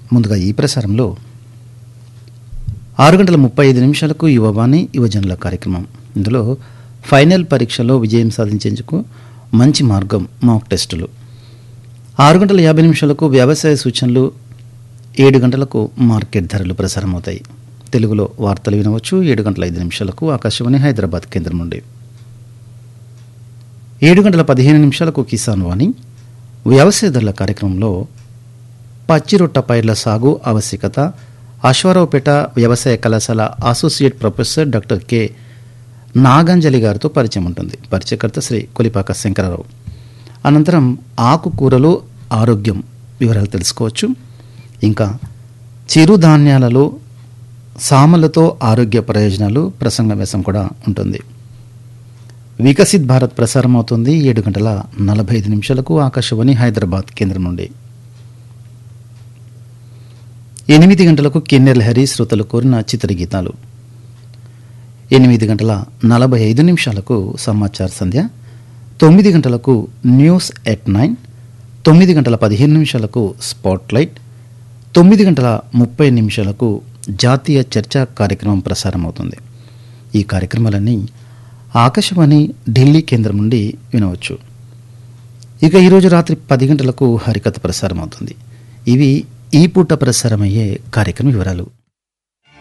ముందుగా ఈ ప్రసారంలో ఆరు గంటల ముప్పై ఐదు నిమిషాలకు యువవాణి యువజనుల కార్యక్రమం ఇందులో ఫైనల్ పరీక్షలో విజయం సాధించేందుకు మంచి మార్గం మాక్ టెస్టులు ఆరు గంటల యాభై నిమిషాలకు వ్యవసాయ సూచనలు ఏడు గంటలకు మార్కెట్ ధరలు ప్రసారమవుతాయి తెలుగులో వార్తలు వినవచ్చు ఏడు గంటల ఐదు నిమిషాలకు ఆకాశవాణి హైదరాబాద్ కేంద్రం నుండి ఏడు గంటల పదిహేను నిమిషాలకు కిసాన్ వాణి వ్యవసాయ ధరల కార్యక్రమంలో పచ్చిరొట్ట పైర్ల సాగు ఆవశ్యకత అశ్వారావుపేట వ్యవసాయ కళాశాల associate professor doctor K Naganjali గారితో పరిచయం ఉంటుంది పరిచయకర్త శ్రీ కొలిపాక శంకరరావు అనంతరం ఆకుకూరలు ఆరోగ్యం వివరాలు తెలుసుకోవచ్చు ఇంకా చిరుధాన్యాలలో సామలతో ఆరోగ్య ప్రయోజనాలు ప్రసంగ వ్యాసం కూడా ఉంటుంది వికసిత్ భారత్ ప్రసారం అవుతుంది ఏడు గంటల నలభై ఐదు నిమిషాలకు ఆకాశవాణి హైదరాబాద్ కేంద్రం నుండి ఎనిమిది గంటలకు కిన్నెర్ల హరి శ్రోతలు కోరిన చిత్రగీతాలు ఎనిమిది గంటల నలభై ఐదు నిమిషాలకు సమాచార సంధ్య తొమ్మిది గంటలకు న్యూస్ ఎట్ నైన్ తొమ్మిది గంటల పదిహేను నిమిషాలకు స్పాట్ లైట్ తొమ్మిది గంటల ముప్పై నిమిషాలకు జాతీయ చర్చా కార్యక్రమం ప్రసారం అవుతుంది ఈ కార్యక్రమాలన్నీ ఆకాశవాణి ఢిల్లీ కేంద్రం నుండి వినవచ్చు ఇక ఈరోజు రాత్రి పది గంటలకు హరికథ ప్రసారం అవుతుంది ఇవి ఈ పూట ప్రసారమయ్యే కార్యక్రమ వివరాలు